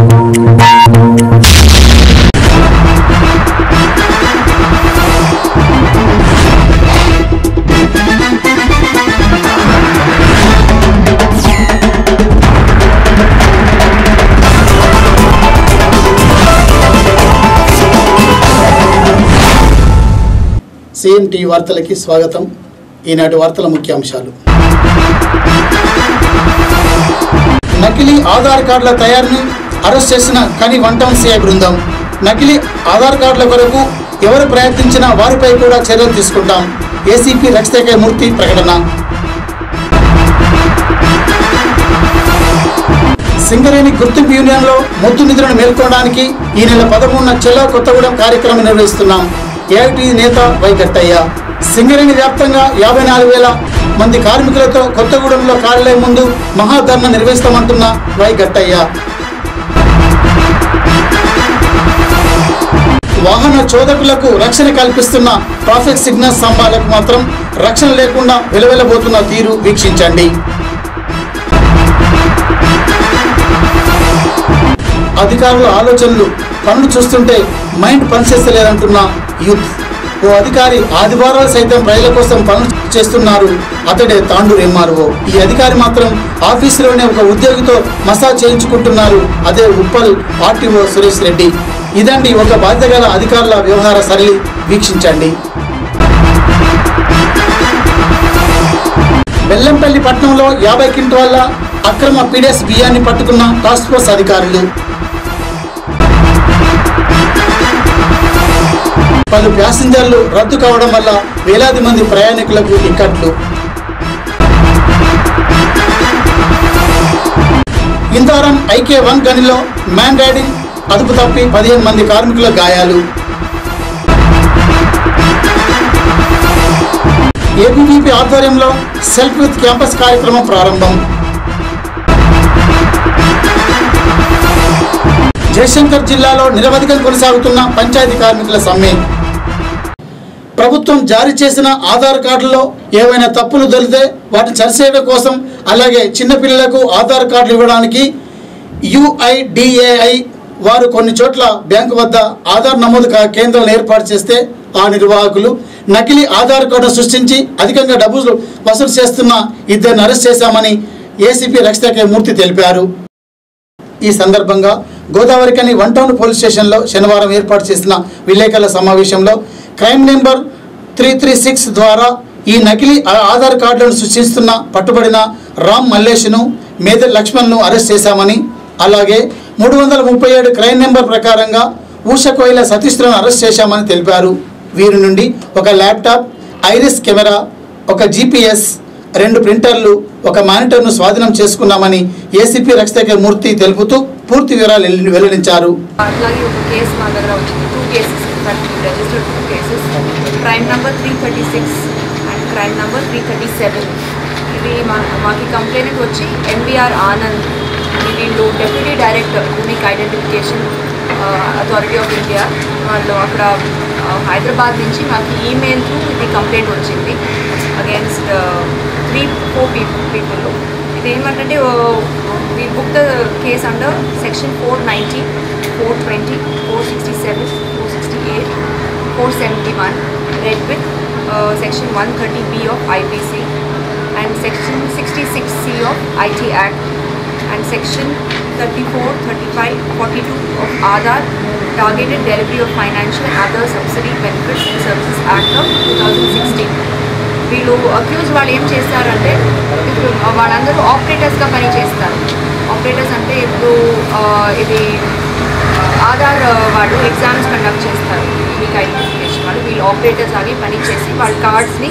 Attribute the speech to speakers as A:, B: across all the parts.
A: CMT వార్తలకి స్వాగతం ఈనాటి వార్తల ముఖ్యాంశాలు నకిలీ ఆధార్ కార్డుల తయారీని అరెస్ట్ చేసిన కని వన్ టౌన్ సిఐ బృందం నకిలీ ఆధార్ కార్డుల కొరకు ఎవరు ప్రయత్నించినా వారిపై కూడా చర్యలు తీసుకుంటాం ఏసీపీ రక్షితకే మూర్తి ప్రకటన సింగరేణి గుర్తింపు యూనియన్లో మొద్దు నిధులను మేల్కోవడానికి ఈ నెల పదమూడున చెల్ల కొత్తగూడెం కార్యక్రమం నిర్వహిస్తున్నాం ఏఐటి నేత వైగట్టయ్య సింగరేణి వ్యాప్తంగా యాభై నాలుగు వేల మంది కార్మికులతో కొత్తగూడెంలో కార్యాలయం ముందు మహాధర్ణ నిర్వహిస్తామంటున్న వైగట్టయ్య వాహన చోదకులకు రక్షణ కల్పిస్తున్న ట్రాఫిక్ సిగ్నల్ స్తంభాలకు మాత్రం రక్షణ లేకుండా వెలువెలబోతున్న తీరు వీక్షించండి అధికారుల ఆలోచనలు పనులు చూస్తుంటే మైండ్ పనిచేస్తలేదంటున్న యూత్ ఓ అధికారి ఆదివారాలు సైతం ప్రజల కోసం పనులు చేస్తున్నారు అతడే తాండూరు ఎంఆర్ఓ ఈ అధికారి మాత్రం ఆఫీసులోనే ఒక ఉద్యోగితో మసాజ్ చేయించుకుంటున్నారు అదే ఉప్పల్ ఆర్టీఓ సురేష్ రెడ్డి ఇదండి ఒక బాధ్యత గల అధికారుల వ్యవహార సరళి వీక్షించండి బెల్లంపల్లి పట్టణంలో యాభై క్వింటాల అక్రమ పీడిఎస్ బియ్యాన్ని పట్టుకున్న టాస్క్ ఫోర్స్ అధికారులు పలు ప్యాసింజర్లు రద్దు కావడం వల్ల వేలాది మంది ప్రయాణికులకు ఇక్కట్లు ఇందారం ఐకే వన్ గనిలో మ్యాన్ రైడింగ్ అదుపు తప్పి పదిహేను మంది కార్మికుల గాయాలు ఏబీవీపీ ఆధ్వర్యంలో సెల్ఫ్ విత్ క్యాంపస్ కార్యక్రమం ప్రారంభం జయశంకర్ జిల్లాలో నిరవధికం కొనసాగుతున్న పంచాయతీ కార్మికుల సమ్మె ప్రభుత్వం జారీ చేసిన ఆధార్ కార్డులో ఏవైనా తప్పులు దొరికితే వాటిని సరిచేయడం కోసం అలాగే చిన్నపిల్లలకు ఆధార్ కార్డులు ఇవ్వడానికి యుఐడిఏఐ వారు కొన్ని చోట్ల బ్యాంకు వద్ద ఆధార్ నమోదు కా- కేంద్రాలను ఏర్పాటు చేస్తే ఆ నిర్వాహకులు నకిలీ ఆధార్ కార్డు సృష్టించి అధికంగా డబ్బులు వసూలు చేస్తున్న ఇద్దరిని అరెస్ట్ చేశామని ఏసీపీ రక్షిత మూర్తి తెలిపారు ఈ సందర్భంగా గోదావరికని వన్ టౌన్ పోలీస్ స్టేషన్లో శనివారం ఏర్పాటు చేసిన విలేకరుల సమావేశంలో crime number three three six ద్వారా ఈ నకిలీ ఆ- ఆధార్ కార్డులను సృష్టిస్తున్న పట్టుబడిన రామ్ మల్లేష్ను మేదర్ లక్ష్మణ్ను అరెస్ట్ చేశామని అలాగే మూడు వందల ముప్పై ఏడు క్రైమ్ నెంబర్ ప్రకారంగా ఊషకోయిల సతీష్లను అరెస్ట్ చేశామని తెలిపారు వీరి నుండి ఒక ల్యాప్టాప్ ఐరిస్ కెమెరా ఒక జీపీఎస్ రెండు ప్రింటర్లు ఒక మానిటర్ను స్వాధీనం చేసుకున్నామని ఏసీపీ రక్షిత మూర్తి తెలుపుతూ పూర్తి వివరాలు వెల్లడి- వెల్లడించారు
B: అట్లాగే ఒక కేసు మా దగ్గర వచ్చింది two cases registered two cases crime number three thirty six and crime number three thirty seven ఇది మా మాకి కంప్లైంట్ వచ్చి ఎంబీఆర్ ఆనంద్ అని వీళ్ళు deputy director unique identification authority of India వాళ్ళు అక్కడ ఆ, హైదరాబాద్ నుంచి మాకు ఈమెయిల్ త్రూ ఇది కంప్లైంట్ వచ్చింది against three four people people ఇది ఏమంటే we book the case under section four ninety four twenty four sixty seven four sixty eight four seventy one read with section one thirty B of IPC and section sixty six C of IT act and section 34, 35, 42 of Aadhaar targeted delivery of financial and other subsidy benefits and services act of 2016 వీళ్ళు accuse వాళ్ళు ఏం చేస్తారంటే ఇప్పుడు వాళ్ళందరూ ఆపరేటర్స్గా పని చేస్తారు operators అంటే ఇప్పుడు ఆ, ఇది ఆ, ఆధార్ ఆ, వాళ్ళు ఎగ్జామ్స్ కండక్ట్ చేస్తారు యూనిక్ ఐడెంటిఫికేషన్ వాళ్ళు వీళ్ళు ఆపరేటర్స్ అవి పని చేసి వాళ్ళ కార్డ్స్ని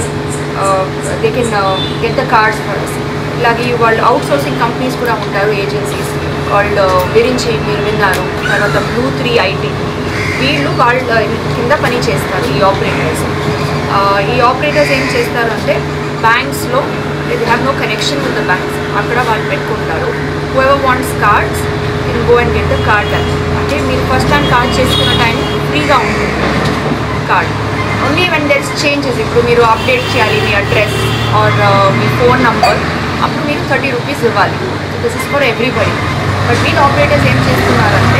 B: they can get the cards for ఇలాగే వాళ్ళు అవుట్ సోర్సింగ్ కంపెనీస్ కూడా ఉంటారు ఏజెన్సీస్ వాళ్ళు గురించి మీరు విన్నారు తర్వాత బ్లూ త్రీ ఐటీ వీళ్ళు వాళ్ళ కింద పని చేస్తారు ఈ ఆపరేటర్స్ ఈ ఆపరేటర్స్ ఏం చేస్తారు అంటే బ్యాంక్స్లో they have no connection with the banks అక్కడ వాళ్ళు పెట్టుకుంటారు whoever wants cards in go and get the card అంటే మీరు ఫస్ట్ టైం కార్డ్ చేసుకున్న టైం ఫ్రీగా ఉంటుంది card only when there's changes ఇప్పుడు మీరు అప్డేట్ చేయాలి మీ అడ్రస్ ఆర్ మీ ఫోన్ నంబర్ అప్పుడు మీరు థర్టీ రూపీస్ ఇవ్వాలి this is for everybody but వీళ్ళు ఆపరేటర్స్ ఏం చేస్తున్నారంటే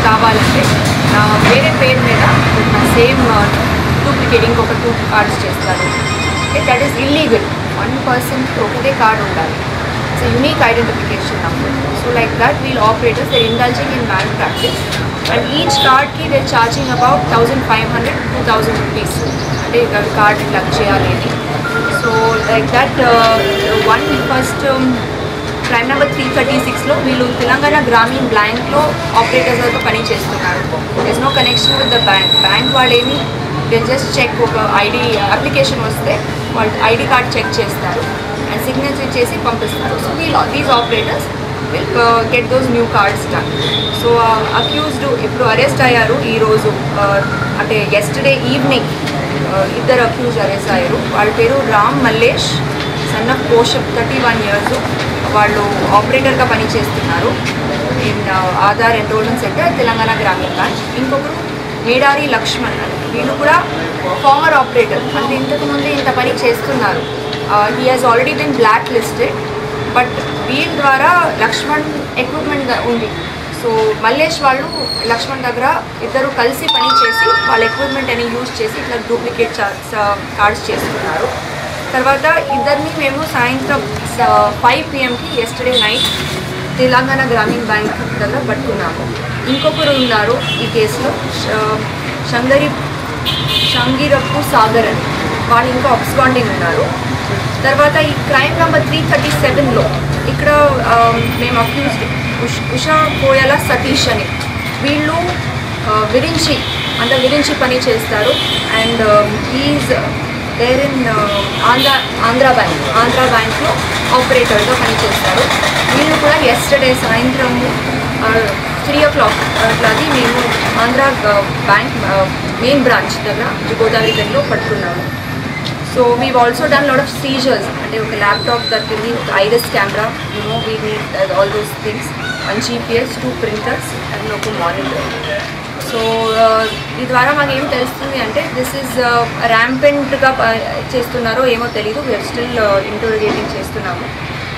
B: కావాలంటే నా వేరే పేరు మీద నా సేమ్ డూప్లికేట్ ఇంకొక టూ కార్డ్స్ చేస్తారు దట్ ఈస్ ఇల్లీగల్ వన్ పర్సన్కి ఒకటే కార్డ్ ఉండాలి it's unique identification number so like that we'll operators they indulging in malpractice and each కార్డ్కి they charging about thousand five hundred two thousand rupees అంటే card plug చేయాలి అని so like that one first crime number three thirty సిక్స్లో వీళ్ళు తెలంగాణ గ్రామీణ బ్యాంక్లో ఆపరేటర్స్తో పని చేస్తున్నారు there's no connection with the bank bank వాళ్ళు ఏమి జస్ట్ చెక్ ఒక ఐడి అప్లికేషన్ వస్తే వాళ్ళు ఐడి కార్డ్ చెక్ చేస్తారు అండ్ సిగ్నేచర్ చేసి పంపిస్తారు so we'll these operators will get those new cards done so accused ఇప్పుడు అరెస్ట్ అయ్యారు ఈరోజు అంటే ఎస్టర్డే ఈవినింగ్ ఇద్దరు అక్యూజ్ అరెస్ట్ అయ్యారు వాళ్ళ పేరు రామ్ మల్లేష్ సన్ ఆఫ్ కోషప్ థర్టీ వన్ ఇయర్స్ వాళ్ళు ఆపరేటర్గా పనిచేస్తున్నారు in Aadhaar enrolment centre Telangana Grameena bank ఇంకొకరు మేడారి లక్ష్మణ్ అని వీళ్ళు కూడా ఫార్మర్ ఆపరేటర్ అంటే ఇంతకు ముందు ఇంత పని చేస్తున్నారు he has already been black listed but వీళ్ళ ద్వారా లక్ష్మణ్ ఎక్విప్మెంట్ ఉంది సో మల్లేష్ వాళ్ళు లక్ష్మణ్ దగ్గర ఇద్దరు కలిసి పని చేసి వాళ్ళ ఎక్విప్మెంట్ అని యూజ్ చేసి ఇట్లా డూప్లికేట్ కార్డ్స్ చేస్తున్నారు తర్వాత ఇద్దరిని మేము సాయంత్రం ఫైవ్ పిఎంకి yesterday night Telangana Grameena bank దగ్గర పట్టుకున్నాము ఇంకొకరు ఉన్నారు ఈ కేసులో ష- శంగరి షంగిరప్పు సాగర్ అని వాళ్ళు ఇంకా అబ్స్కాండింగ్ ఉన్నారు తర్వాత ఈ క్రైమ్ నెంబర్ త్రీ థర్టీ సెవెన్లో ఇక్కడ ఆ, మేము అక్యూజ్డ్ ఉష్ ఉషా కోయల సతీష్ అని వీళ్ళు ఆ, విరించి అంటే విరించి పని చేస్తారు and is there in Andhra Andhra bank Andhra బ్యాంక్లో ఆపరేటర్గా పనిచేస్తారు వీళ్ళు కూడా ఎస్టర్డే సాయంత్రం త్రీ ఓ క్లాక్ అట్లాది మేము ఆంధ్ర బ్యాంక్ మెయిన్ బ్రాంచ్ దగ్గర గోదావరి దగ్గరలో పట్టుకున్నాము so we also done lot of seizures అంటే ఒక ల్యాప్టాప్ దొరికింది ఒక iris camera you know we need all those things one GPS two printers and ఒక మానిటర్ సో ఈ ద్వారా మాకు ఏం తెలుస్తుంది అంటే దిస్ ఈజ్ ర్యాంపెంట్గా చేస్తున్నారో ఏమో తెలీదు వీఆర్ స్టిల్ ఇంటోరిగేటింగ్ చేస్తున్నాము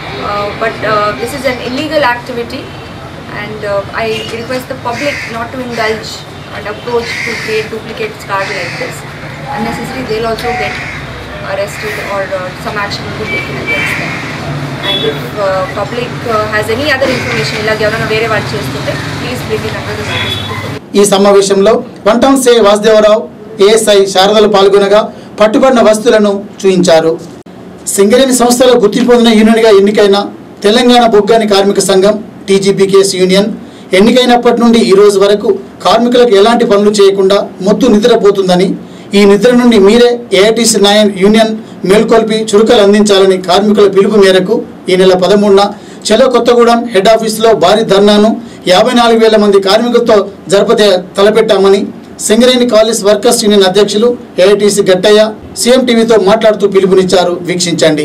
B: but this is an illegal activity and I request the public not to indulge and approach to create duplicate card like this. Unnecessarily, they'll also get arrested or uh, some action will be taken against them. And if uh, public uh, has any other information, ఇలాగ ఎవరైనా వేరే వాళ్ళు చేస్తుంటే please bring in under the service
A: ఈ సమావేశంలో one town సే Vasudevarao ASI శారదలు పాల్గొనగా పట్టుబడిన వస్తువులను చూయించారు సింగరేణి సంస్థలో గుర్తింపు పొందిన యూనియన్గా ఎన్నికైన తెలంగాణ బొగ్గాని కార్మిక సంఘం టీజీపీకేఎస్ యూనియన్ ఎన్నికైనప్పటి నుండి ఈ రోజు వరకు కార్మికులకు ఎలాంటి పనులు చేయకుండా మొత్తు నిద్రపోతుందని ఈ నిద్ర నుండి మీరే ఏఐటీసీ నైన్ యూనియన్ మేల్కొల్పి చురుకలు అందించాలని కార్మికుల పిలుపు మేరకు ఈ నెల పదమూడున చెలో కొత్తగూడెం హెడ్ ఆఫీసులో భారీ ధర్నాను యాభై నాలుగు వేల మంది కార్మికులతో జరపతే తలపెట్టామని సింగరేణి కాలేజ్ వర్కర్స్ యూనియన్ అధ్యక్షులు ఏఐటీసీ గట్టయ్య సీఎం టీవీతో మాట్లాడుతూ పిలుపునిచ్చారు వీక్షించండి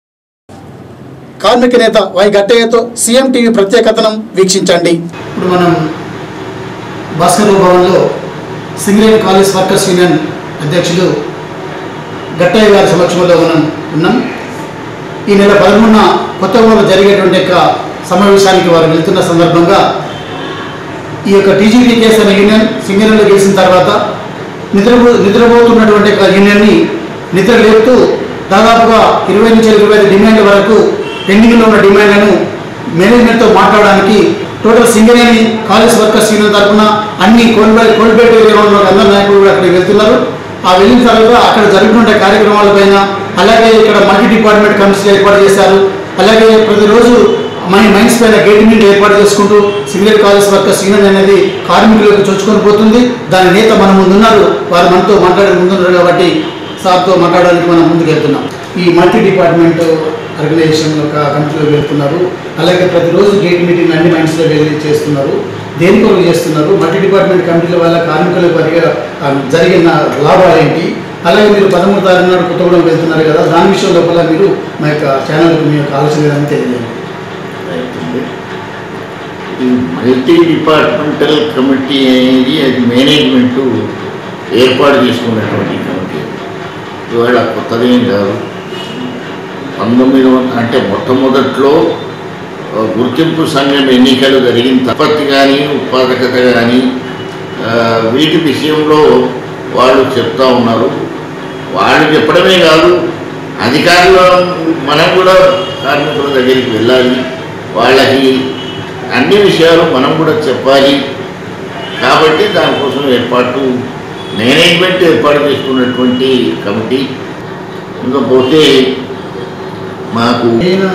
A: కార్మిక నేత వై గట్టయ్యతో సీఎం టీవీ ప్రత్యేక కథనం వీక్షించండి ఇప్పుడు మనం భాస్కర్ భవన్లో సింగరేణి కాలేజ్ వర్కర్స్ యూనియన్ అధ్యక్షులు గట్టయ్య గారి సమక్షంలో మనం ఉన్నాం ఈ నెల పదమూడున కొత్తగూడలో జరిగేటువంటి యొక్క సమావేశానికి వారు వెళ్తున్న సందర్భంగా ఈ యొక్క టీజీపీ కేసు అనే యూనియన్ సింగరేణిలో గెలిచిన తర్వాత నిద్రపో నిద్రపోతున్నటువంటి యొక్క యూనియన్ని నిద్ర లేపుతూ దాదాపుగా ఇరవై నుంచి ఇరవై ఐదు డిమాండ్ల వరకు పెండింగ్లో ఉన్న డిమాండ్లను మేనేజ్మెంట్తో మాట్లాడడానికి total Singareni collieries workers union తరఫున అన్ని కోల్బే కోల్బేట ఏరియాలో ఉన్న అందరు నాయకులు కూడా అక్కడికి వెళ్తున్నారు ఆ వెళ్ళిన తర్వాత అక్కడ జరుగుతున్న కార్యక్రమాలపైన అలాగే ఇక్కడ మల్టీ డిపార్ట్మెంట్ కమిషన్ ఏర్పాటు చేశారు అలాగే ప్రతిరోజు మన మైన్స్ పైన గేట్ మీట్ ఏర్పాటు చేసుకుంటూ సింగరేట్ కాలేజ్ వర్కర్స్ యూనియన్ అనేది కార్మికులకు చొచ్చుకొని పోతుంది దాని నేత మన ముందున్నారు వారు మనతో మాట్లాడే ముందున్నారు కాబట్టి సార్తో మాట్లాడడానికి మనం ముందుకు వెళ్తున్నాం ఈ మల్టీ డిపార్ట్మెంట్ ఆర్గనైజేషన్ ఒక కమిటీలో వెళ్తున్నారు అలాగే ప్రతిరోజు గేట్ మీటింగ్ అన్ని మైండ్స్లో వెళ్ళి చేస్తున్నారు దేని కొరకు చేస్తున్నారు మల్టీ డిపార్ట్మెంట్ కమిటీల వల్ల కార్మికులకు పరిగా ఆ, జరిగిన లాభాలు ఏంటి అలాగే మీరు పదమూడు తారీఖు నాడు కొత్తగూడెం వెళ్తున్నారు కదా దాని విషయం లోపల మీరు మా యొక్క ఛానల్కి మీ యొక్క ఆలోచన ఏదని తెలియజేయండి
C: అవుతుంది ఈ మల్టీ డిపార్ట్మెంటల్ కమిటీ అనేది అది మేనేజ్మెంట్ ఏర్పాటు చేసుకున్నటువంటి కమిటీ ఇవాళ కొత్తదేం కాదు పంతొమ్మిది వందల అంటే మొట్టమొదట్లో గుర్తింపు సంఘం ఎన్నికలు జరిగిన ఉత్పత్తి కానీ ఉత్పాదకత కానీ వీటి విషయంలో వాళ్ళు చెప్తా ఉన్నారు వాళ్ళు చెప్పడమే కాదు అధికారులు మనం కూడా కార్మికుల దగ్గరికి వెళ్ళాలి వాళ్ళకి అన్ని విషయాలు మనం కూడా చెప్పాలి కాబట్టి దానికోసం ఏర్పాటు మేనేజ్మెంట్ ఏర్పాటు చేసుకున్నటువంటి కమిటీ ఇంకపోతే మాకు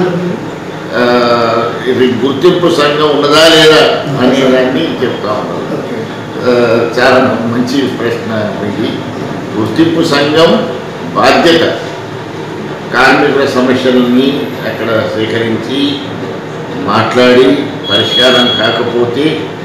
C: ఆ, ఇది గుర్తింపు సంఘం ఉన్నదా లేదా అనేదాన్ని చెప్తా ఉన్నారు ఆ, చాలా మంచి ప్రశ్న ఇది గుర్తింపు సంఘం బాధ్యత కార్మికుల సమస్యలని అక్కడ సేకరించి మాట్లాడి పరిష్కారం కాకపోతే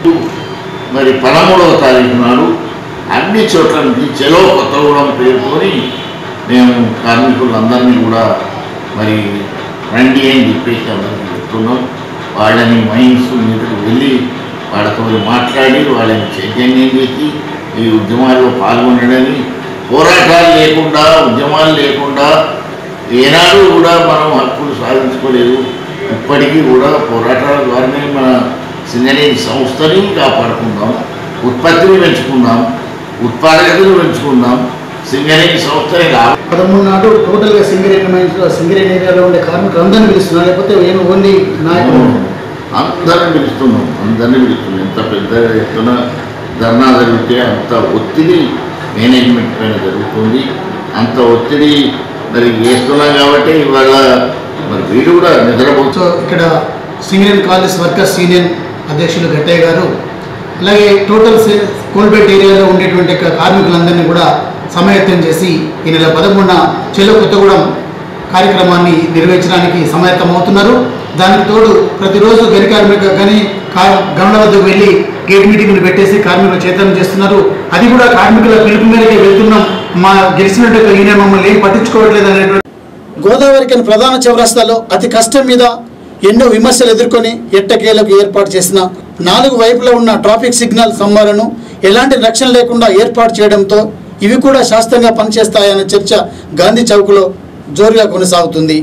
C: మరి పదమూడవ తారీఖు నాడు అన్ని చోట్ల నుంచి చెలో కొత్తగూడెం పేరుకొని మేము కార్మికులందరినీ కూడా మరి రండి అని చెప్పేసి అందరికీ చెప్తున్నాం వాళ్ళని మైన్స్ మీదకి వెళ్ళి వాళ్ళతో మాట్లాడి వాళ్ళని చైతన్యం చేసి ఈ ఉద్యమాల్లో పాల్గొనడని పోరాటాలు లేకుండా ఉద్యమాలు లేకుండా ఏనాడు కూడా మనం హక్కులు సాధించుకోలేదు ఇప్పటికీ కూడా పోరాటాల ద్వారానే మన సింగరేణి సంస్థని కాపాడుకుందాం ఉత్పత్తిని పెంచుకుందాం ఉత్పాదకతను పెంచుకుందాం సింగరేణి సంస్థని లా
A: పదమూడు నాడు టోటల్గా సింగరేణి మైన్స్ సింగరేణి ఏరియాలో ఉండే కార్మికులు అందరినీ పిలుస్తున్నారు లేకపోతే ఏం ఓన్లీ నాయకులు
C: అందరిని పిలుస్తున్నాం అందరిని పిలుస్తున్నాం ఎంత పెద్ద ఎత్తున ధర్నా జరిగితే అంత ఒత్తిడి మేనేజ్మెంట్ పైన జరుగుతుంది అంత ఒత్తిడి మరి వేస్తున్నాం కాబట్టి ఇవాళ మరి వీడు కూడా నిద్రపోతూ
A: సో ఇక్కడ సింగరేణి కాలేజ్ వర్కర్స్ యూనియన్ అధ్యక్షులు గట్టయ్య గారు అలాగే టోటల్ సే- కోల్బెట్ ఏరియాలో ఉండేటువంటి క- కార్మికులందరినీ కూడా సమాయత్తం చేసి ఈ నెల పదమూడున చెలో కొత్తగూడెం కార్యక్రమాన్ని నిర్వహించడానికి సమాయత్తం అవుతున్నారు దానికి తోడు ప్రతిరోజు గని కార్మిక గని కార్ గమన వద్దకు వెళ్ళి గేట్ మీటింగ్లు పెట్టేసి కార్మికులు చైతన్యం చేస్తున్నారు అది కూడా కార్మికుల పిలుపు మేరకే వెళ్తున్నాం మా గెలిచినట్టు యూనియన్ మమ్మల్ని ఏం పట్టించుకోవట్లేదు అనేటువంటి గోదావరికని ప్రధాన చౌరస్తాలో అతి కష్టం మీద ఎన్నో విమర్శలు ఎదుర్కొని ఎట్టకేలకు ఏర్పాటు చేసిన నాలుగు వైపులా ఉన్న ట్రాఫిక్ సిగ్నల్ స్తంభాలను ఎలాంటి రక్షణ లేకుండా ఏర్పాటు చేయడంతో ఇవి కూడా శాస్త్రంగా పనిచేస్తాయన్న చర్చ గాంధీ చౌక్లో జోరుగా కొనసాగుతుంది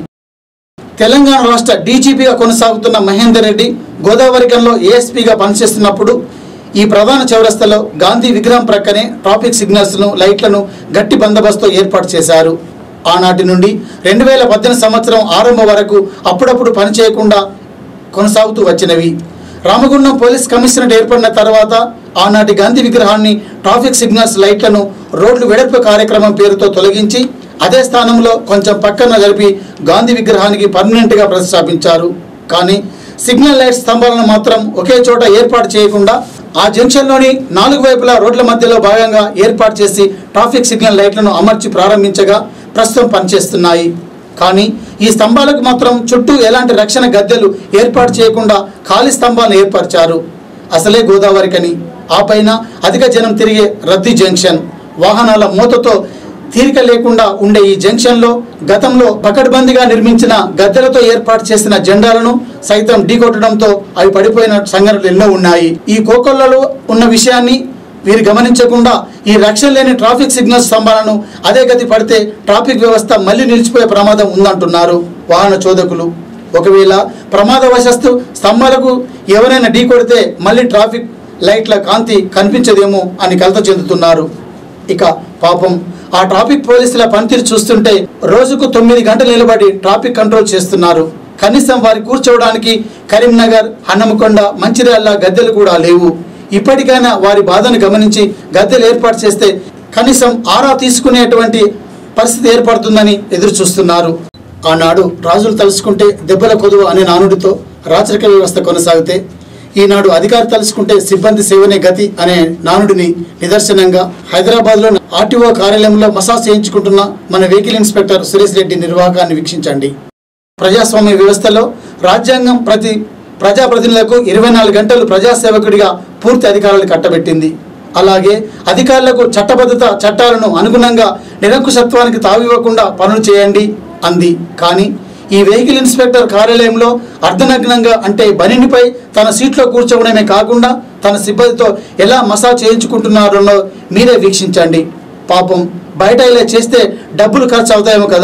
A: తెలంగాణ రాష్ట్ర డీజీపీగా కొనసాగుతున్న మహేందర్ రెడ్డి గోదావరికంలో ఏఎస్పీగా పనిచేస్తున్నప్పుడు ఈ ప్రధాన చౌరస్తాలో గాంధీ విగ్రహం ప్రక్కనే ట్రాఫిక్ సిగ్నల్స్ను లైట్లను గట్టి బందోబస్తు ఏర్పాటు చేశారు ఆనాటి నుండి రెండు వేల పద్దెనిమిది సంవత్సరం ఆరంభం వరకు అప్పుడప్పుడు పనిచేయకుండా కొనసాగుతూ వచ్చినవి రామగుండం పోలీస్ కమిషనరేట్ ఏర్పడిన తర్వాత ఆనాటి గాంధీ విగ్రహాన్ని ట్రాఫిక్ సిగ్నల్స్ లైట్లను రోడ్లు వెడల్పు కార్యక్రమం పేరుతో తొలగించి అదే స్థానంలో కొంచెం పక్కన జరిపి గాంధీ విగ్రహానికి పర్మనెంట్గా ప్రతిష్టాపించారు కానీ సిగ్నల్ లైట్ స్తంభాలను మాత్రం ఒకే చోట ఏర్పాటు చేయకుండా ఆ జంక్షన్లోని నాలుగు వైపులా రోడ్ల మధ్యలో భాగంగా ఏర్పాటు చేసి ట్రాఫిక్ సిగ్నల్ లైట్లను అమర్చి ప్రారంభించగా ప్రస్తుతం పనిచేస్తున్నాయి కానీ ఈ స్తంభాలకు మాత్రం చుట్టూ ఎలాంటి రక్షణ గద్దెలు ఏర్పాటు చేయకుండా ఖాళీ స్తంభాలను ఏర్పరిచారు అసలే గోదావరికని ఆ పైన అధిక జనం తిరిగే రద్దీ జంక్షన్ వాహనాల మూతతో తీరిక లేకుండా ఉండే ఈ జంక్షన్లో గతంలో పకడ్బందీగా నిర్మించిన గద్దెలతో ఏర్పాటు చేసిన జెండాలను సైతం ఢీకొట్టడంతో అవి పడిపోయిన సంఘటనలు ఎన్నో ఉన్నాయి ఈ కోకొల్లలో ఉన్న విషయాన్ని వీరు గమనించకుండా ఈ రక్షణ లేని ట్రాఫిక్ సిగ్నల్ స్తంభాలను అదే గతి పడితే ట్రాఫిక్ వ్యవస్థ మళ్ళీ నిలిచిపోయే ప్రమాదం ఉందంటున్నారు వాహన చోదకులు ఒకవేళ ప్రమాదవశస్తు స్తంభాలకు ఎవరైనా ఢీ కొడితే మళ్ళీ ట్రాఫిక్ లైట్ల కాంతి కనిపించదేమో అని కలత చెందుతున్నారు ఇక పాపం ఆ ట్రాఫిక్ పోలీసుల పనితీరు చూస్తుంటే రోజుకు తొమ్మిది గంటలు నిలబడి ట్రాఫిక్ కంట్రోల్ చేస్తున్నారు కనీసం వారి కూర్చోవడానికి కరీంనగర్ హన్నమకొండ మంచిర్యాల గద్దెలు కూడా లేవు ఇప్పటికైనా వారి బాధను గమనించి గద్దెలు ఏర్పాటు చేస్తే కనీసం ఆరా తీసుకునేటువంటి పరిస్థితి ఏర్పడుతుందని ఎదురు చూస్తున్నారు ఆనాడు రాజులు తలుచుకుంటే దెబ్బల కొదువు అనే నానుడితో రాచరిక వ్యవస్థ కొనసాగితే ఈనాడు అధికారి తలుచుకుంటే సిబ్బంది సేవనే గతి అనే నానుడిని నిదర్శనంగా హైదరాబాద్లో ఆర్టీఓ కార్యాలయంలో మసాజ్ చేయించుకుంటున్న మన వెహికల్ ఇన్స్పెక్టర్ సురేష్ రెడ్డి నిర్వాహకాన్ని వీక్షించండి ప్రజాస్వామ్య వ్యవస్థలో రాజ్యాంగం ప్రతి ప్రజాప్రతినిధులకు ఇరవై నాలుగు గంటలు ప్రజాసేవకుడిగా పూర్తి అధికారాలు కట్టబెట్టింది అలాగే అధికారులకు చట్టబద్ధత చట్టాలను అనుగుణంగా నిరంకుశత్వానికి తావివ్వకుండా పనులు చేయండి అంది కానీ ఈ వెహికల్ ఇన్స్పెక్టర్ కార్యాలయంలో అర్ధనగ్నంగా అంటే బనినిపై తన సీట్లో కూర్చోవడమే కాకుండా తన సిబ్బందితో ఎలా మసాజ్ చేయించుకుంటున్నారో మీరే వీక్షించండి పాపం బయట ఇలా చేస్తే డబ్బులు ఖర్చు అవుతాయేమో కదా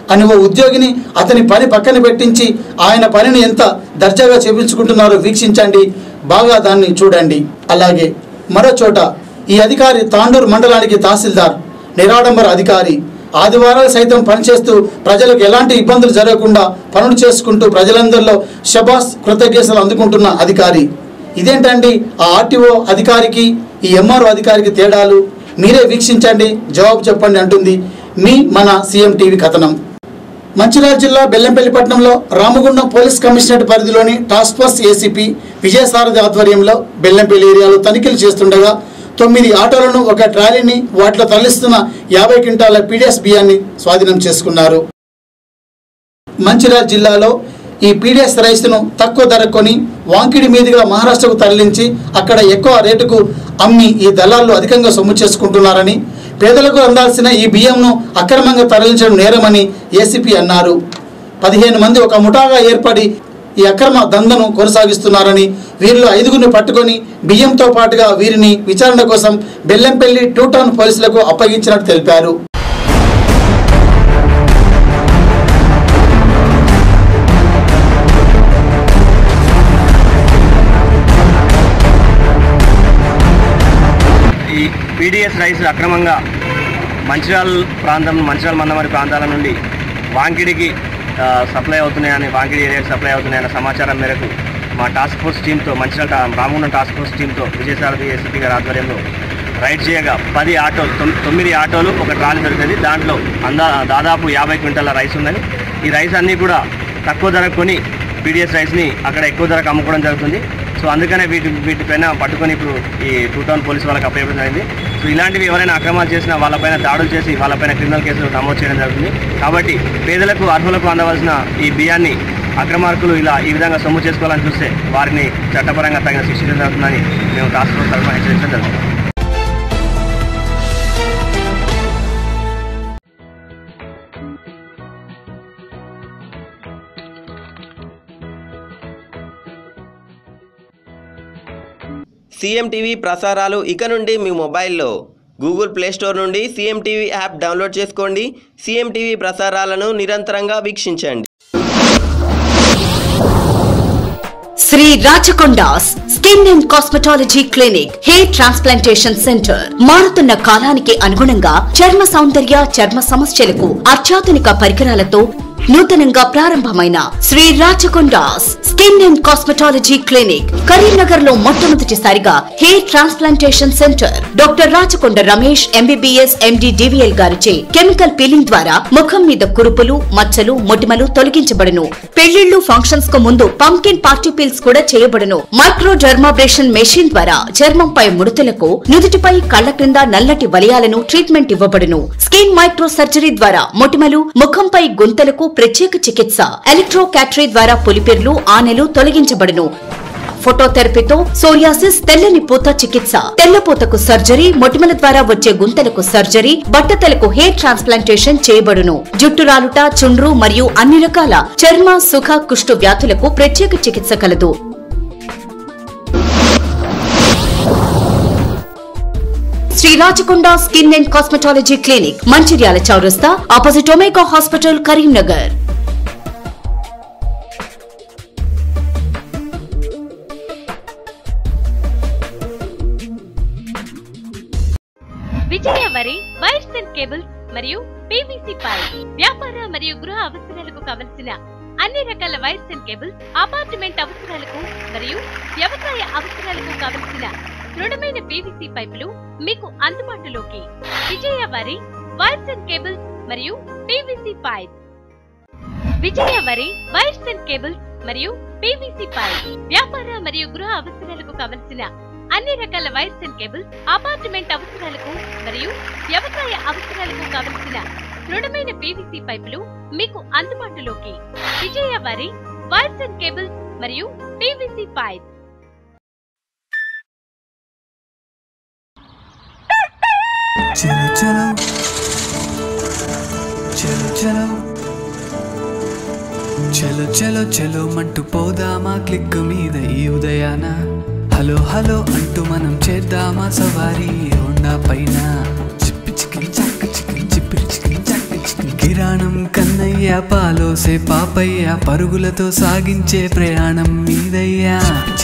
A: అని ఓ ఉద్యోగిని అతని పని పక్కన పెట్టించి ఆయన పనిని ఎంత దర్జాగా చేపించుకుంటున్నారో వీక్షించండి బాగా దాన్ని చూడండి అలాగే మరో చోట ఈ అధికారి తాండూరు మండలానికి తహసీల్దార్ నిరాడంబర అధికారి ఆదివారాలు సైతం పనిచేస్తూ ప్రజలకు ఎలాంటి ఇబ్బందులు జరగకుండా పనులు చేసుకుంటూ ప్రజలందరిలో షబాస్ కృతజ్ఞతలు అందుకుంటున్న అధికారి ఇదేంటండి ఆ ఆర్టీఓ అధికారికి ఈ ఎంఆర్ఓ అధికారికి తేడాలు మీరే వీక్షించండి జవాబు చెప్పండి అంటుంది మీ మన సీఎం టీవీ కథనం మంచిర్యాల జిల్లా బెల్లంపల్లి పట్టణంలో రామగుండం పోలీస్ కమిషనరేట్ పరిధిలోని టాస్క్ ఫోర్స్ ఏసీపీ విజయసారథి ఆధ్వర్యంలో బెల్లంపల్లి ఏరియాలో తనిఖీలు చేస్తుండగా తొమ్మిది ఆటోలను ఒక ట్రాలీని వాటిలో తరలిస్తున్న యాభై క్వింటాల పీడిఎస్ బియ్యాన్ని స్వాధీనం చేసుకున్నారు మంచిర్యాల జిల్లాలో ఈ పీడిఎస్ రైస్ను తక్కువ ధర కొని వాంకిడి మీదుగా మహారాష్ట్రకు తరలించి అక్కడ ఎక్కువ రేటుకు అమ్మి ఈ దళాలు అధికంగా సొమ్ము చేసుకుంటున్నారని పేదలకు అందాల్సిన ఈ బియ్యంను అక్రమంగా తరలించడం నేరమని ఏసీపీ అన్నారు పదిహేను మంది ఒక ముఠాగా ఏర్పడి ఈ అక్రమ దందను కొనసాగిస్తున్నారని వీరిలో ఐదుగురిని పట్టుకొని బియ్యంతో పాటుగా వీరిని విచారణ కోసం బెల్లంపల్లి టూ టౌన్ పోలీసులకు అప్పగించినట్టు తెలిపారు
D: ఈ పీడిఎస్ రైస్ అక్రమంగా మంచిర్యాల ప్రాంతం మంచిర్యాల మందమరి ప్రాంతాల నుండి వాంకిడికి ఆ, సప్లై అవుతున్నాయని వాంకిడి ఏరియాకి సప్లై అవుతున్నాయన్న సమాచారం మేరకు మా టాస్క్ ఫోర్స్ టీంతో మంచిర్యాల టా- రామగుండం టాస్క్ ఫోర్స్ టీంతో విజయసారథి ఏసీపీ గారి ఆధ్వర్యంలో రైడ్ చేయగా పది ఆటోలు తొమ్- తొమ్మిది ఆటోలు ఒక ట్రాలీ దొరికింది దాంట్లో అందా దాదాపు యాభై క్వింటాల రైస్ ఉందని ఈ రైస్ అన్నీ కూడా తక్కువ ధరకు కొని పీడిఎస్ రైస్ని అక్కడ ఎక్కువ ధరకు అమ్ముకోవడం జరుగుతుంది సో అందుకనే వీటి వీటిపైన పట్టుకొని ఇప్పుడు ఈ టూ టౌన్ పోలీస్ వాళ్ళకి అప్పయ్యడం జరిగింది సో ఇలాంటివి ఎవరైనా అక్రమాలు చేసినా వాళ్ళపైన దాడులు చేసి వాళ్ళపైన క్రిమినల్ కేసులు నమోదు చేయడం జరుగుతుంది కాబట్టి పేదలకు అర్హులకు అందవలసిన ఈ బియ్యాన్ని అక్రమార్కులు ఇలా ఈ విధంగా సొమ్ము చేసుకోవాలని చూస్తే వారిని చట్టపరంగా తగిన శిక్షించడం జరుగుతుందని మేము టాస్క్ ఫోర్స్ తరఫున హెచ్చరించడం జరుగుతుంది
E: సీఎం టీవీ ప్రసారాలు ఇక నుండి మీ మొబైల్లో గూగుల్ ప్లే స్టోర్ నుండి సీఎం టీవీ యాప్ డౌన్లోడ్ చేసుకోండి సీఎం టీవీ ప్రసారాలను నిరంతరంగా వీక్షించండి
F: Shri Rachakondas skin and cosmetology clinic hair transplantation centre మారుతున్న కాలానికి అనుగుణంగా చర్మ సౌందర్య చర్మ సమస్యలకు అత్యాధునిక పరికరాలతో నూతనంగా ప్రారంభమైన Shri Rachakondas skin and cosmetology clinic Karimnagar లో మొట్టమొదటిసారిగా hair transplantation centre doctor Rachakonda Ramesh MBBS MD DVL గారిచే కెమికల్ పీలింగ్ ద్వారా ముఖం మీద కురుపులు మచ్చలు మొటిమలు తొలగించబడును పెళ్లిళ్లు ఫంక్షన్స్ కు ముందు పంకిన్ పార్టీ పీల్స్ కూడా చేయబడును మైక్రో డర్మాబ్రేషన్ మెషిన్ ద్వారా చర్మంపై ముడతలకు నుదుటిపై కళ్ల క్రింద నల్లటి వలయాలను ట్రీట్మెంట్ ఇవ్వబడును స్కిన్ మైక్రో సర్జరీ ద్వారా మొటిమలు ముఖంపై గుంతలకు ప్రత్యేక చికిత్స ఎలక్ట్రో క్యాటరీ ద్వారా పులిపిర్లు ఆనెలు తొలగించబడును ఫోటోథెరపీతో సోరియాసిస్ తెల్లని పూత చికిత్స తెల్లపూతకు సర్జరీ మొటిమల ద్వారా వచ్చే గుంతలకు సర్జరీ బట్టతలకు హెయిర్ ట్రాన్స్ప్లాంటేషన్ చేయబడును జుట్టు రాలుట చుండ్రు మరియు అన్ని రకాల చర్మ సుఖ కుష్టు వ్యాధులకు ప్రత్యేక చికిత్స కలదు Shri Rachakonda skin and cosmetology clinic Mancherial చౌరస్తా opposite Omega hospital Karimnagar
G: Vijaya వరి వైర్స్ అండ్ కేబుల్స్ మరియు పీవీసీ పైప్ వ్యాపార మరియు గృహ అవసరాలకు కావలసిన అన్ని రకాల వైర్స్ అండ్ కేబుల్స్ అపార్ట్మెంట్ అవసరాలకు మరియు వ్యవసాయ అవసరాలకు కావలసిన దృఢమైన పీవీసీ పైపులు మీకు అందుబాటులోకి విజయ వరి వైర్స్ అండ్ కేబుల్స్ మరియు పీవీసీ పైప్ విజయ వరి వైర్స్ అండ్ కేబుల్స్ మరియు పీవీసీ పైప్ వ్యాపార మరియు గృహ అవసరాలకు కావలసిన అన్ని రకాల వైర్స్ అండ్ కేబుల్స్ అపార్ట్మెంట్ అవసరాలకు మరియు వ్యవసాయ అవసరాలకు కావలసిన దృఢమైన పీవీసీ పైపులు మీకు అందుబాటులోకి విజయ వారి వైర్స్ అండ్ కేబుల్స్ మరియు పీవీసీ పైప్
H: చలో చలో చలో చలో చలో చలో చలో మంటూ పోదామా క్లిక్ మీద ఈ ఉదయాన హలో హలో అంటూ మనం చేద్దామా సవారీ హోండా పైన చిప్పి చికిన్ చాక్ చికిన్ చిప్పిరి చికిన్ చాక్ చికిన్ గిర్ పైరాణం కన్నయ్య పాలోసే పాపయ్య పరుగులతో సాగించే ప్రయాణం మీదయ్యా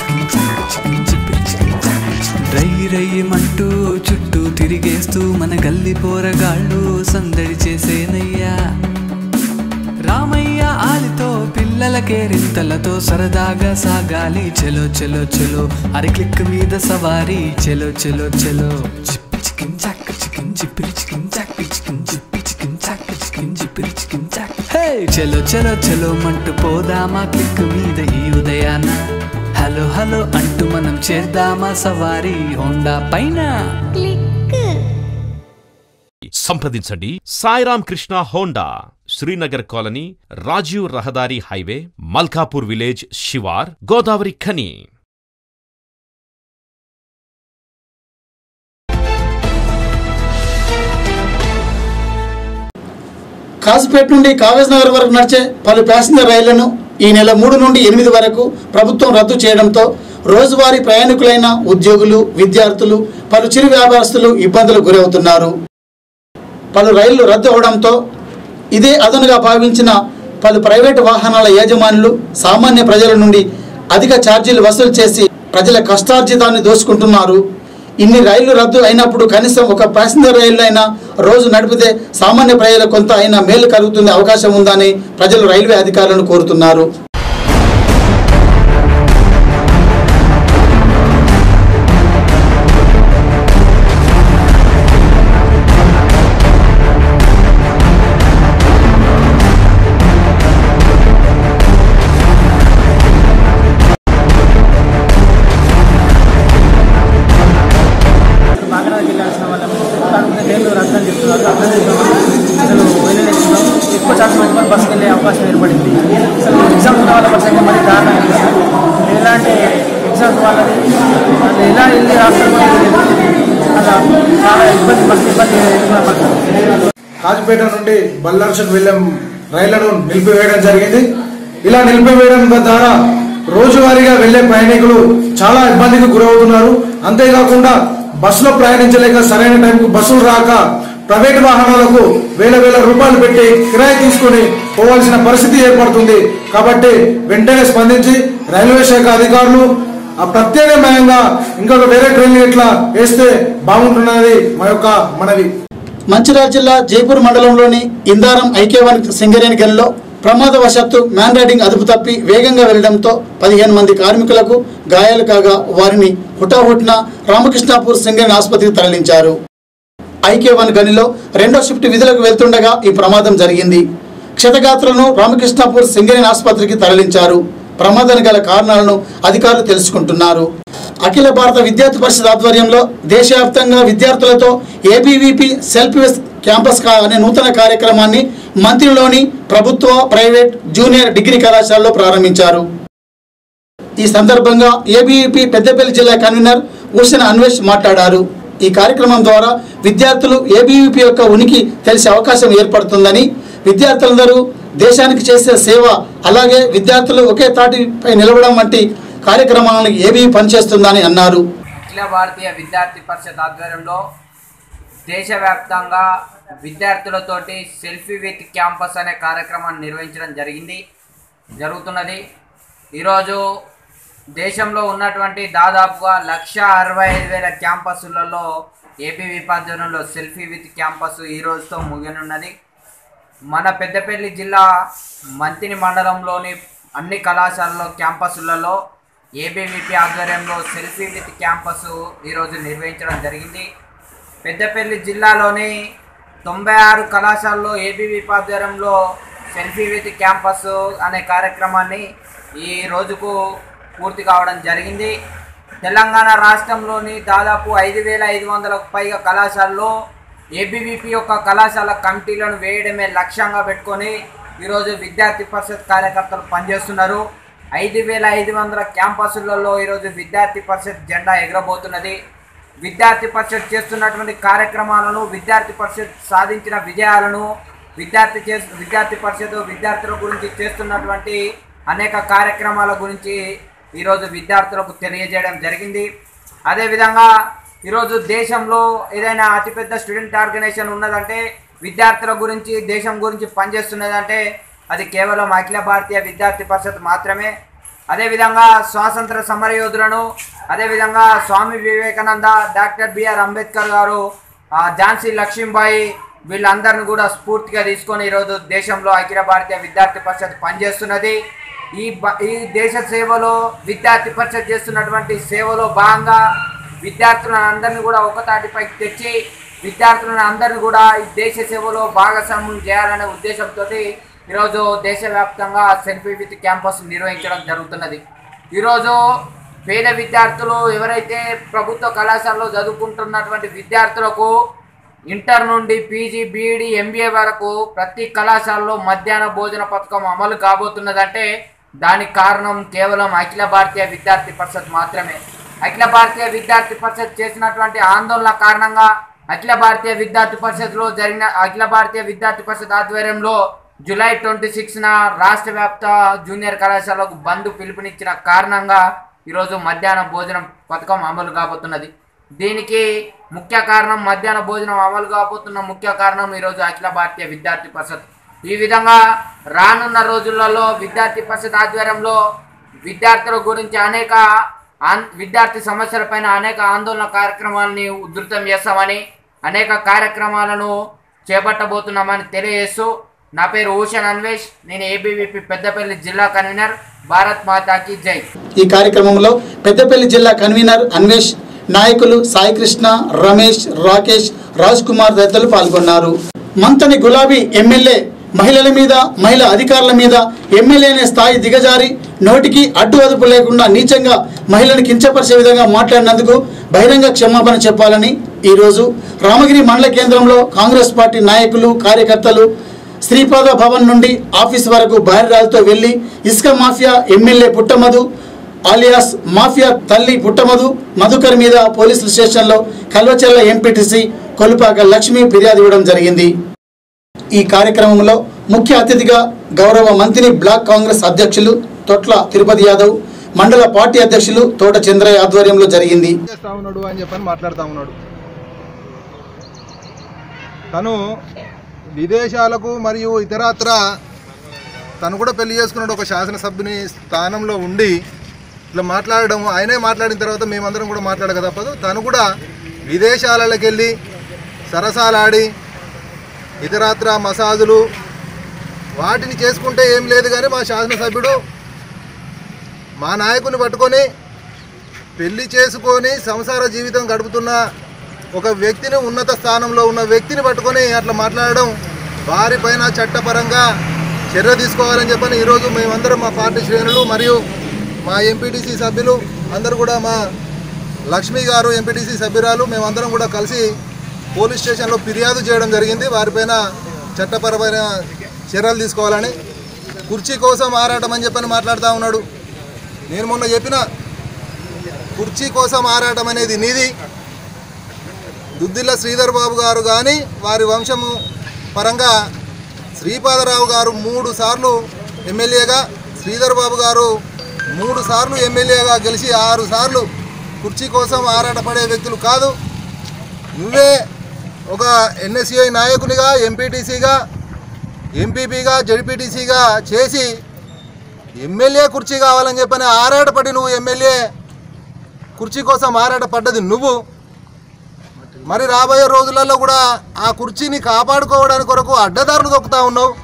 H: రై రయ్యమంటూ చుట్టూ తిరిగేస్తూ మన గల్లి పోరగాళ్ళు సందడి చేసేనయ్యా రామయ్య ఆలితో పిల్లలకే రింతలతో సరదాగా సాగాలి చెలో చెలో చెలో అరి క్లిక్ మీద సవారీ చెలో చెలో చెలో చిప్పి చికిన్ చాక్ చికిన్ చిప్పిరి చికిన్ చాక్ చికిన్ చిప్పి చికిన్ చాక్ చికిన్ చిప్పిరి చికిన్ చాక్ హే చెలో చెలో చెలో మంటూ పోదామా క్లిక్ మీద ఈ ఉదయాన హలో హలో అంటూ మనం చేద్దామా సవారీ హోండా పైన
I: సంప్రదించండి సాయిరామ్ కృష్ణ హోండా శ్రీనగర్ కాలనీ రాజీవ్ రహదారి హైవే మల్కాపూర్ విలేజ్ శివార్ గోదావరి ఖని
A: కాజీపేట నుండి కాగజ్ నగర్ వరకు నడిచే పలు ప్యాసింజర్ రైళ్లను ఈ నెల మూడు నుండి ఎనిమిది వరకు ప్రభుత్వం రద్దు చేయడంతో రోజువారీ ప్రయాణికులైన ఉద్యోగులు విద్యార్థులు పలు చిరు వ్యాపారస్తులు ఇబ్బందులకు గురవుతున్నారు పలు రైళ్లు రద్దు అవడంతో ఇదే అదనుగా భావించిన పలు ప్రైవేటు వాహనాల యాజమానులు సామాన్య ప్రజల నుండి అధిక ఛార్జీలు వసూలు చేసి ప్రజల కష్టార్జితాన్ని దోచుకుంటున్నారు ఇన్ని రైళ్లు రద్దు అయినప్పుడు కనీసం ఒక ప్యాసింజర్ రైలు అయినా రోజు నడిపితే సామాన్య ప్రజలకు కొంత అయినా మేలు కలుగుతుంది అవకాశం ఉందని ప్రజలు రైల్వే అధికారులను కోరుతున్నారు
J: కాకినాడ వెళ్ళాల్సిన వాళ్ళము కాకపోతే రైలు రద్దు అని చెప్తున్నారు రద్దు అని చెప్తున్నారు. అసలు వెళ్ళలేకపోతున్నాం ఎక్కువ ఛాన్స్ పెట్టుకొని బస్సుకి వెళ్ళే అవకాశం ఏర్పడింది అసలు ఎగ్జామ్స్ ఉన్న వాళ్ళ పరిస్థితి మరి దారుణంగా ఉంది సార్ ఎలాంటి ఎగ్జామ్స్ వాళ్ళది వాళ్ళు ఎలా వెళ్ళి రాస్తారు కూడా తెలియదు అలా చాలా ఇబ్బంది బస్సు ఇబ్బంది ఎదుర్కొన్నాం
K: కాజిపేట నుండి బల్లార్షకు వెళ్ళే రైళ్లను నిలిపివేయడం జరిగింది ఇలా నిలిపివేయడం ద్వారా రోజువారీగా వెళ్లే ప్రయాణికులు చాలా ఇబ్బందికి గురవుతున్నారు అంతేకాకుండా బస్సులో ప్రయాణించలేక సరైన టైంకు బస్సులు రాక ప్రైవేట్ వాహనాలకు వేల వేల రూపాయలు పెట్టి కిరాయి తీసుకుని పోవాల్సిన పరిస్థితి ఏర్పడుతుంది కాబట్టి వెంటనే స్పందించి రైల్వే శాఖ అధికారులు ఆ ప్రత్యామ్నాయంగా ఇంకొక వేరే ట్రైన్ ఇట్లా వేస్తే బాగుంటున్నది మా యొక్క మనవి
A: మంచిర్యాల జిల్లా జైపూర్ మండలంలోని ఇందారం ఐకేవన్ సింగరేణి గనిలో ప్రమాదవశాత్తు మ్యాన్ రైడింగ్ అదుపు తప్పి వేగంగా వెళ్లడంతో పదిహేను మంది కార్మికులకు గాయాలు కాగా వారిని హుటాహుటిన రామకృష్ణాపూర్ సింగరేణి ఆసుపత్రికి తరలించారు ఐకే వన్ గనిలో రెండో షిఫ్ట్ విధులకు వెళ్తుండగా ఈ ప్రమాదం జరిగింది క్షతగాత్రులను రామకృష్ణాపూర్ సింగరేణి ఆసుపత్రికి తరలించారు ప్రమాదానికి గల కారణాలను అధికారులు తెలుసుకుంటున్నారు అఖిల భారత విద్యార్థి పరిషత్ ఆధ్వర్యంలో దేశవ్యాప్తంగా విద్యార్థులతో ఏబీవీపీ సెల్ఫ్ క్యాంపస్ కా అనే నూతన కార్యక్రమాన్ని మంత్రిలోని ప్రభుత్వ ప్రైవేట్ జూనియర్ డిగ్రీ కళాశాలలో ప్రారంభించారు ఈ సందర్భంగా ఏబీవీపీ పెద్దపల్లి జిల్లా కన్వీనర్ ఊసిన అన్వేష్ మాట్లాడారు ఈ కార్యక్రమం ద్వారా విద్యార్థులు ఏబీవీపీ యొక్క ఉనికి తెలిసే అవకాశం ఏర్పడుతుందని విద్యార్థులందరూ దేశానికి చేసే సేవ అలాగే విద్యార్థులు ఒకే తాటిపై నిలవడం వంటి కార్యక్రమాలను ఏబీ పనిచేస్తుందని అన్నారు
L: అఖిల భారతీయ విద్యార్థి పరిషత్ ఆధ్వర్యంలో దేశవ్యాప్తంగా విద్యార్థులతోటి సెల్ఫీ విత్ క్యాంపస్ అనే కార్యక్రమాన్ని నిర్వహించడం జరిగింది జరుగుతున్నది ఈరోజు దేశంలో ఉన్నటువంటి దాదాపుగా లక్ష అరవై ఐదు వేల క్యాంపస్లలో ఏపీ విపాధ్వర్యంలో సెల్ఫీ విత్ క్యాంపస్ ఈ రోజుతో ముగియనున్నది మన పెద్దపల్లి జిల్లా మంతిని మండలంలోని అన్ని కళాశాలలో క్యాంపస్లలో ఏబీవీపీ ఆధ్వర్యంలో సెల్ఫీ విత్ క్యాంపస్ ఈరోజు నిర్వహించడం జరిగింది పెద్దపల్లి జిల్లాలోని తొంభై ఆరు కళాశాలలో ఏబీవీపీ ఆధ్వర్యంలో సెల్ఫీ విత్ క్యాంపస్ అనే కార్యక్రమాన్ని ఈ రోజుకు పూర్తి కావడం జరిగింది తెలంగాణ రాష్ట్రంలోని దాదాపు ఐదు వేల ఐదు వందలకు పైగా కళాశాలలో ఏబీవీపీ యొక్క కళాశాల కమిటీలను వేయడమే లక్ష్యంగా పెట్టుకొని ఈరోజు విద్యార్థి పరిషత్ కార్యకర్తలు పనిచేస్తున్నారు ఐదు వేల ఐదు వందల క్యాంపసులలో ఈరోజు విద్యార్థి పరిషత్ జెండా ఎగరబోతున్నది విద్యార్థి పరిషత్ చేస్తున్నటువంటి కార్యక్రమాలను విద్యార్థి పరిషత్ సాధించిన విజయాలను విద్యార్థి చే విద్యార్థి పరిషత్ విద్యార్థుల గురించి చేస్తున్నటువంటి అనేక కార్యక్రమాల గురించి ఈరోజు విద్యార్థులకు తెలియజేయడం జరిగింది అదేవిధంగా ఈరోజు దేశంలో ఏదైనా అతిపెద్ద స్టూడెంట్ ఆర్గనైజేషన్ ఉన్నదంటే విద్యార్థుల గురించి దేశం గురించి పనిచేస్తున్నదంటే అది కేవలం అఖిల భారతీయ విద్యార్థి పరిషత్ మాత్రమే అదేవిధంగా స్వాతంత్ర సమరయోధులను అదేవిధంగా స్వామి వివేకానంద డాక్టర్ బిఆర్ అంబేద్కర్ గారు ఆ, ఝాన్సీ లక్ష్మీబాయి వీళ్ళందరిని కూడా స్ఫూర్తిగా తీసుకొని ఈరోజు దేశంలో అఖిల భారతీయ విద్యార్థి పరిషత్ పనిచేస్తున్నది ఈ బ- ఈ దేశ సేవలో విద్యార్థి పరిషత్ చేస్తున్నటువంటి సేవలో భాగంగా విద్యార్థులను అందరినీ కూడా ఒకతాటిపైకి తెచ్చి విద్యార్థులను అందరినీ కూడా ఈ దేశ సేవలో భాగస్వామ్యం చేయాలనే ఉద్దేశంతో ఈరోజు దేశవ్యాప్తంగా సెల్ఫీ విత్ క్యాంపస్ నిర్వహించడం జరుగుతున్నది ఈరోజు పేద విద్యార్థులు ఎవరైతే ప్రభుత్వ కళాశాలలో చదువుకుంటున్నటువంటి విద్యార్థులకు ఇంటర్ నుండి పీజీ బీఈడి ఎంబీఏ వరకు ప్రతి కళాశాలలో మధ్యాహ్న భోజన పథకం అమలు కాబోతున్నదంటే దానికి కారణం కేవలం అఖిల భారతీయ విద్యార్థి పరిషత్ మాత్రమే అఖిల భారతీయ విద్యార్థి పరిషత్ చేసినటువంటి ఆందోళన కారణంగా అఖిల భారతీయ విద్యార్థి పరిషత్లో జరిగిన అఖిల భారతీయ విద్యార్థి పరిషత్ ఆధ్వర్యంలో జూలై ట్వంటీ సిక్స్న రాష్ట్ర వ్యాప్త జూనియర్ కళాశాలకు బంద్ పిలుపునిచ్చిన కారణంగా ఈరోజు మధ్యాహ్న భోజనం పథకం అమలు కాబోతున్నది దీనికి ముఖ్య కారణం మధ్యాహ్న భోజనం అమలు కాబోతున్న ముఖ్య కారణం ఈరోజు అఖిల భారతీయ విద్యార్థి పరిషత్ ఈ విధంగా రానున్న రోజులలో విద్యార్థి పరిషత్ ఆధ్వర్యంలో విద్యార్థుల గురించి అనేక ఆన్- విద్యార్థి సమస్యలపైన అనేక ఆందోళన కార్యక్రమాలని ఉధృతం చేస్తామని అనేక కార్యక్రమాలను చేపట్టబోతున్నామని తెలియజేస్తూ నా పేరు ఊషన్ అన్వేష్ నేను ఏబీవీపీ పెద్దపల్లి జిల్లా కన్వీనర్ భారత్ మాతాకి జై
A: ఈ కార్యక్రమంలో పెద్దపల్లి జిల్లా కన్వీనర్ అన్వేష్ నాయకులు సాయికృష్ణ రమేష్ రాకేష్ రాజ్ కుమార్ తదితరులు పాల్గొన్నారు మంతని గులాబీ ఎమ్మెల్యే మహిళల మీద మహిళా అధికారుల మీద ఎమ్మెల్యే అనే స్థాయి దిగజారి నోటికి అడ్డు అదుపు లేకుండా నీచంగా మహిళను కించపరిచే విధంగా మాట్లాడినందుకు బహిరంగ క్షమాపణ చెప్పాలని ఈరోజు రామగిరి మండల కేంద్రంలో కాంగ్రెస్ పార్టీ నాయకులు కార్యకర్తలు శ్రీపాద భవన్ నుండి ఆఫీస్ వరకు భార్యరాలతో వెళ్లి ఇసుక mafia MLA Puttamadhu alias mafia తల్లి పుట్టమధు మధుకర్ మీద పోలీసుల స్టేషన్లో కల్వచెల్ల ఎంపీటీసీ కొలుపాక లక్ష్మి ఫిర్యాదు ఇవ్వడం జరిగింది ఈ కార్యక్రమంలో ముఖ్య అతిథిగా గౌరవ మంత్రి బ్లాక్ కాంగ్రెస్ అధ్యక్షులు తొట్ల తిరుపతి యాదవ్ మండల పార్టీ అధ్యక్షులు తోట చంద్రయ్య ఆధ్వర్యంలో జరిగింది
M: చేస్తా ఉన్నాడు అని చెప్పని మాట్లాడుతూ ఉన్నాడు తను విదేశాలకు మరియు ఇతరత్ర తను కూడా పెళ్లి చేసుకున్నాడు ఒక శాసనసభ్యుని స్థానంలో ఉండి ఇట్లా మాట్లాడడం ఆయనే మాట్లాడిన తర్వాత మేమందరం కూడా మాట్లాడక తప్పదు తను కూడా విదేశాలకు వెళ్ళి సరసాలాడి ఇతరత్ర మసాజులు వాటిని చేసుకుంటే ఏం లేదు కానీ మా శాసనసభ్యుడు మా నాయకుని పట్టుకొని పెళ్లి చేసుకొని సంసార జీవితం గడుపుతున్న ఒక వ్యక్తిని ఉన్నత స్థానంలో ఉన్న వ్యక్తిని పట్టుకొని అట్లా మాట్లాడడం వారిపైన చట్టపరంగా చర్య తీసుకోవాలని చెప్పని ఈరోజు మేమందరం మా పార్టీ శ్రేణులు మరియు మా ఎంపీటీసీ సభ్యులు అందరూ కూడా మా లక్ష్మి గారు ఎంపీటీసీ సభ్యురాలు మేమందరం కూడా కలిసి పోలీస్ స్టేషన్లో ఫిర్యాదు చేయడం జరిగింది వారిపైన చట్టపరమైన చర్యలు తీసుకోవాలని కుర్చీ కోసం ఆరాటం అని చెప్పని మాట్లాడుతూ ఉన్నాడు నేను మొన్న చెప్పిన కుర్చీ కోసం ఆరాటం అనేది నీది దుద్దిల్ల శ్రీధర్ బాబు గారు కానీ వారి వంశము పరంగా శ్రీపాదరావు గారు మూడు సార్లు ఎమ్మెల్యేగా శ్రీధర్ బాబు గారు మూడు సార్లు ఎమ్మెల్యేగా గెలిచి ఆరు సార్లు కుర్చీ కోసం ఆరాటపడే వ్యక్తులు కాదు నువ్వే ఒక ఎన్ఎస్సిఐ నాయకునిగా ఎంపీటీసీగా ఎంపీపీగా జడ్పీటీసీగా చేసి ఎమ్మెల్యే కుర్చీ కావాలని చెప్పని ఆరాటపడి నువ్వు ఎమ్మెల్యే కుర్చీ కోసం ఆరాటపడ్డది నువ్వు మరి రాబోయే రోజులలో కూడా ఆ కుర్చీని కాపాడుకోవడానికి కొరకు అడ్డదారులు దొక్కుతా ఉన్నావు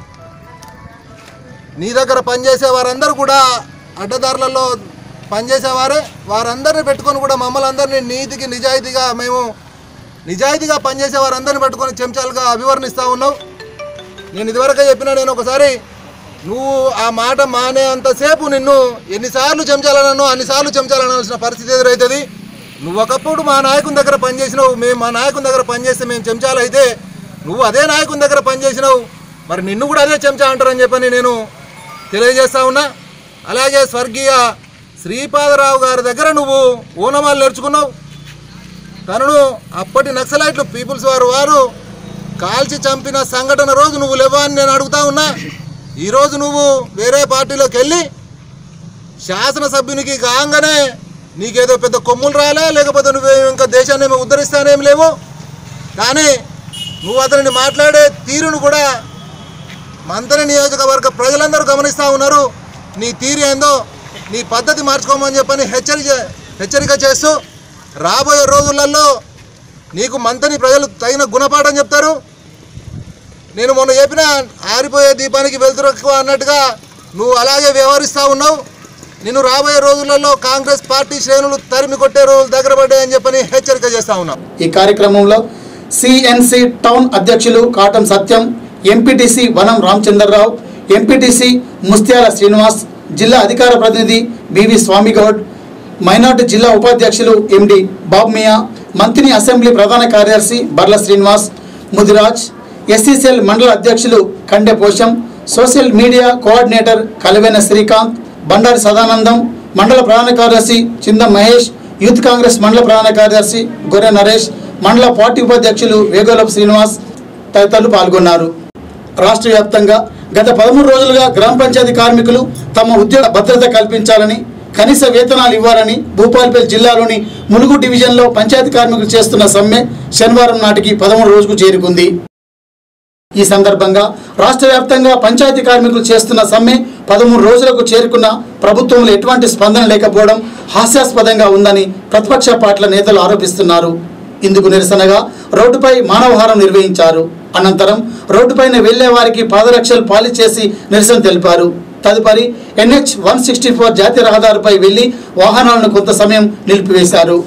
M: నీ దగ్గర పనిచేసే వారందరూ కూడా అడ్డదారులలో పనిచేసేవారే వారందరిని పెట్టుకొని కూడా మమ్మల్ని అందరినీ నీతికి నిజాయితీగా మేము నిజాయితీగా పనిచేసే వారందరిని పెట్టుకొని చెంచాలుగా అభివర్ణిస్తూ ఉన్నావు నేను ఇదివరకే చెప్పినా నేను ఒకసారి నువ్వు ఆ మాట మానే అంతసేపు నిన్ను ఎన్నిసార్లు చెంచాలనో అన్నిసార్లు చెంచాలనాల్సిన పరిస్థితి ఎదురవుతుంది నువ్వు ఒకప్పుడు మా నాయకుని దగ్గర పనిచేసినావు మేము మా నాయకుని దగ్గర పనిచేస్తే మేము చెంచాలు అయితే నువ్వు అదే నాయకుని దగ్గర పనిచేసినావు మరి నిన్ను కూడా అదే చెంచా అంటారని చెప్పని నేను తెలియజేస్తా ఉన్నా అలాగే స్వర్గీయ శ్రీపాదరావు గారి దగ్గర నువ్వు ఓనమాలు నేర్చుకున్నావు తనను అప్పటి నక్సలైట్లు పీపుల్స్ వారు వారు కాల్చి చంపిన సంఘటన రోజు నువ్వు లేవా అని నేను అడుగుతా ఉన్నా ఈరోజు నువ్వు వేరే పార్టీలోకి వెళ్ళి శాసనసభ్యునికి కాగానే నీకేదో పెద్ద కొమ్ములు రాలే లేకపోతే నువ్వు ఇంకా దేశాన్ని ఏమో ఉద్ధరిస్తానేం లేవు కానీ నువ్వు అతనిని మాట్లాడే తీరును కూడా మంతని నియోజకవర్గ ప్రజలందరూ గమనిస్తూ ఉన్నారు నీ తీరు ఏందో నీ పద్ధతి మార్చుకోమని చెప్పని హెచ్చరిక హెచ్చరిక చేస్తూ రాబోయే రోజులలో నీకు మంతని ప్రజలు తగిన గుణపాఠం చెప్తారు నేను మొన్న చెప్పిన ఆరిపోయే దీపానికి వెళ్తురు ఎక్కువ అన్నట్టుగా నువ్వు అలాగే వ్యవహరిస్తూ ఉన్నావు నిన్ను రాబోయే రోజులలో కాంగ్రెస్ పార్టీ శ్రేణులు తరిమి కొట్టే రోజులు దగ్గర పడ్డాయని చెప్పని హెచ్చరిక చేస్తా ఉన్నావు
A: ఈ కార్యక్రమంలో సిఎన్సి టౌన్ అధ్యక్షులు కాటం సత్యం ఎంపీటీసీ వనం రామచంద్రరావు ఎంపీటీసీ ముస్త్యాల శ్రీనివాస్ జిల్లా అధికార ప్రతినిధి బివి స్వామిగౌడ్ మైనార్టీ జిల్లా ఉపాధ్యక్షులు ఎండి బాబ్ మియా మంత్రి అసెంబ్లీ ప్రధాన కార్యదర్శి బర్ల శ్రీనివాస్ ముదిరాజ్ ఎస్సీసీఎల్ మండల అధ్యక్షులు Kande Posham social media coordinator Kalavena Srikanth Bandari Sadanandam మండల ప్రధాన కార్యదర్శి చిందం మహేష్ యూత్ కాంగ్రెస్ మండల ప్రధాన కార్యదర్శి గొర్రె నరేష్ మండల పార్టీ ఉపాధ్యక్షులు వేగోలపు శ్రీనివాస్ తదితరులు పాల్గొన్నారు రాష్ట్ర వ్యాప్తంగా గత పదమూడు రోజులుగా గ్రామ పంచాయతీ కార్మికులు తమ ఉద్యోగ భద్రత కల్పించాలని కనీస వేతనాలు ఇవ్వాలని భూపాల్పల్లి జిల్లాలోని ములుగు డివిజన్లో పంచాయతీ కార్మికులు చేస్తున్న సమ్మె శనివారం నాటికి పదమూడు రోజుకు చేరుకుంది ఈ సందర్భంగా రాష్ట్ర వ్యాప్తంగా పంచాయతీ కార్మికులు చేస్తున్న సమ్మె పదమూడు రోజులకు చేరుకున్న ప్రభుత్వంలో ఎటువంటి స్పందన లేకపోవడం హాస్యాస్పదంగా ఉందని ప్రతిపక్ష పార్టీల నేతలు ఆరోపిస్తున్నారు ఇందుకు నిరసనగా రోడ్డుపై మానవహారం నిర్వహించారు అనంతరం రోడ్డుపైన వెళ్లే వారికి పాదరక్షలు పాలి చేసి నిరసన తెలిపారు తదుపరి ఎన్హెచ్ వన్ సిక్స్టీ ఫోర్ జాతీయ రహదారిపై వెళ్లి వాహనాలను కొంత సమయం నిలిపివేశారు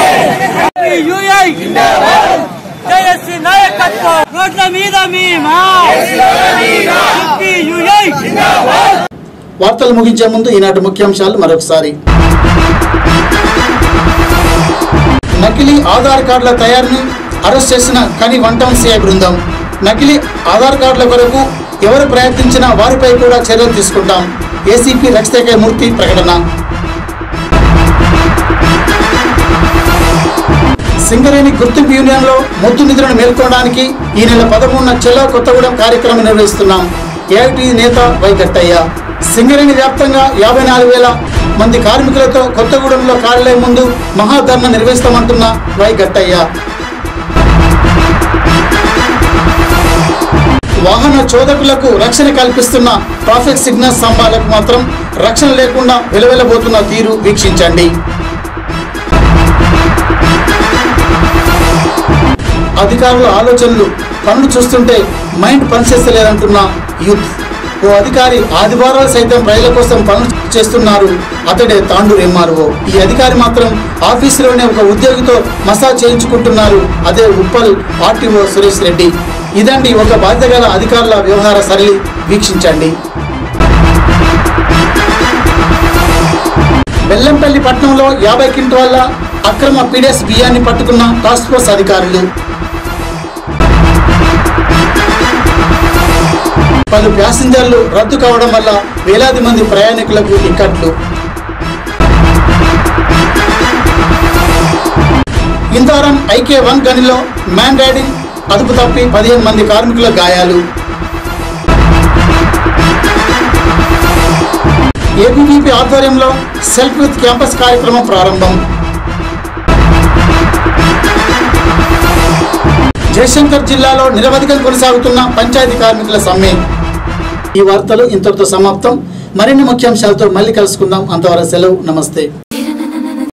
N: జయశ్రీ నాయకత్వం రోడ్ల మీద మేమా
A: వార్తలు ముగించే ముందు ఈనాటి ముఖ్యాంశాలు మరొకసారి నకిలీ ఆధార్ కార్డుల తయారీని అరెస్ట్ చేసిన కని వన్ టౌన్ సిఐ బృందం నకిలీ ఆధార్ కార్డుల కొరకు ఎవరు ప్రయత్నించినా వారిపై కూడా చర్యలు తీసుకుంటాం ఏసీపీ రక్షితకే మూర్తి ప్రకటన సింగరేణి గుర్తింపు యూనియన్లో మొద్దు నిధులను మేల్కొనడానికి ఈ నెల పదమూడున చెల్ల కొత్తగూడెం కార్యక్రమం నిర్వహిస్తున్నాం ఏఐటి నేత వై గట్టయ్య సింగరేణి వ్యాప్తంగా యాభై నాలుగు వేల మంది కార్మికులతో కొత్తగూడెంలో కార్యాలయం ముందు మహాధర్ణ నిర్వహిస్తామంటున్న వై గట్టయ్య వాహన చోదకులకు రక్షణ కల్పిస్తున్న ట్రాఫిక్ సిగ్నల్ స్తంభాలకు మాత్రం రక్షణ లేకుండా వెలువెలబోతున్న తీరు వీక్షించండి అధికారుల ఆలోచనలు పనులు చూస్తుంటే మైండ్ పనిచేస్తలేదంటున్న యూత్ ఓ అధికారి ఆదివారాలు సైతం ప్రజల కోసం పనులు చేస్తున్నారు అతడే తాండూరు ఎంఆర్ఓ ఈ అధికారి మాత్రం ఆఫీసులోనే ఒక ఉద్యోగితో మసాజ్ చేయించుకుంటున్నారు అదే ఉప్పల్ ఆర్టీఓ సురేష్ రెడ్డి ఇదండి ఒక బాధ్యత గల అధికారుల వ్యవహార సరళి వీక్షించండి బెల్లంపల్లి పట్టణంలో యాభై క్వింటాల అక్రమ పీడిఎస్ బియ్యాన్ని పట్టుకున్న టాస్క్ ఫోర్స్ అధికారులు పలు ప్యాసింజర్లు రద్దు కావడం వల్ల వేలాది మంది ప్రయాణికులకు ఇక్కట్లు ఇందారం ఐకే వన్ గనిలో మ్యాన్ రైడింగ్ అదుపు తప్పి పదిహేను మంది కార్మికుల గాయాలు ఏబీవీపీ ఆధ్వర్యంలో సెల్ఫ్ విత్ క్యాంపస్ కార్యక్రమం ప్రారంభం జయశంకర్ జిల్లాలో నిరవధికంగా కొనసాగుతున్న పంచాయతీ కార్మికుల సమ్మె ఈ వార్తలు ఇంతటితో సమాప్తం మరిన్ని ముఖ్యాంశాలతో మళ్ళీ కలుసుకుందాం అంతవరకు సెలవు నమస్తే